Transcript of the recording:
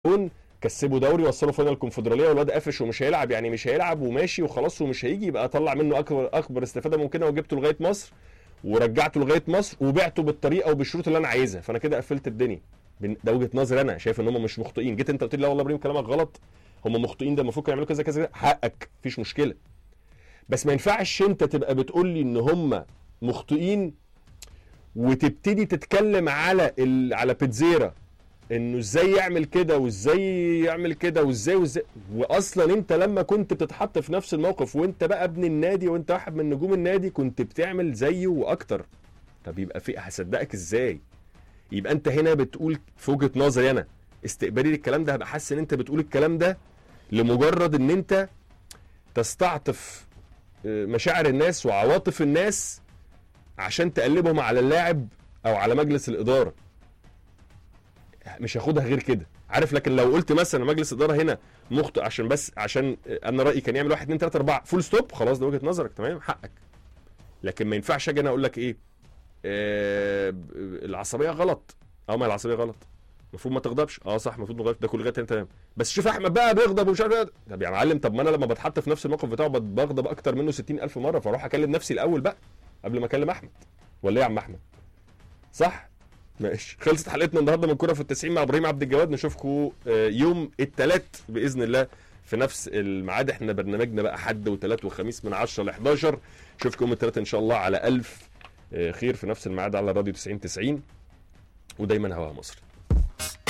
جون كسبوا دوري وصلوا فاينل الكونفدراليه والواد قافش ومش هيلعب يعني مش هيلعب وماشي وخلاص ومش هيجي يبقى اطلع منه اكبر اكبر استفاده ممكنه وجبته لغايه مصر ورجعته لغايه مصر وبعته بالطريقه وبالشروط اللي انا عايزها فانا كده قفلت الدنيا بن- ده وجهه نظري انا شايف ان هم مش مخطئين جيت انت قلت لي لا والله ابراهيم كلامك غلط هم مخطئين ده المفروض كانوا يعملوا كذا كذا كذا. حقك مفيش مشكله بس ما ينفعش انت تبقى بتقول لي ان هم مخطئين وتبتدي تتكلم على ال... على بيتزيرا انه ازاي يعمل كده وازاي يعمل كده وازاي وازاي واصلا انت لما كنت بتتحط في نفس الموقف وانت بقى ابن النادي وانت واحد من نجوم النادي كنت بتعمل زيه واكتر طب يبقى في هصدقك ازاي يبقى انت هنا بتقول في وجهه نظري انا استقبالي للكلام ده هبقى حاسس ان انت بتقول الكلام ده لمجرد ان انت تستعطف آه، مشاعر الناس وعواطف الناس عشان تقلبهم على اللاعب او على مجلس الاداره مش هاخدها غير كده عارف لكن لو قلت مثلا مجلس اداره هنا مخطئ عشان بس عشان انا رايي كان يعمل 1 2 3 4 فول ستوب خلاص ده وجهه نظرك تمام حقك لكن ما ينفعش اجي انا اقول لك ايه آه ب- العصبيه غلط اه ما العصبيه غلط المفروض ما تغضبش اه صح المفروض ما تغضبش ده كل لغايه هنا تمام بس شوف احمد بقى بيغضب ومش عارف إيه. طب يا معلم طب ما انا لما بتحط في نفس الموقف بتاعه بت- بغضب اكتر منه 60000 مره فاروح اكلم نفسي الاول بقى قبل ما اكلم احمد ولا ايه يا عم احمد صح ماشي خلصت حلقتنا النهارده من كوره في التسعين مع ابراهيم عبد الجواد نشوفكم يوم الثلاث باذن الله في نفس الميعاد احنا برنامجنا بقى حد وثلاث وخميس من 10 ل 11 نشوفكم يوم الثلاث ان شاء الله على الف آه، خير في نفس الميعاد على راديو 90 90 ودايما هواها مصر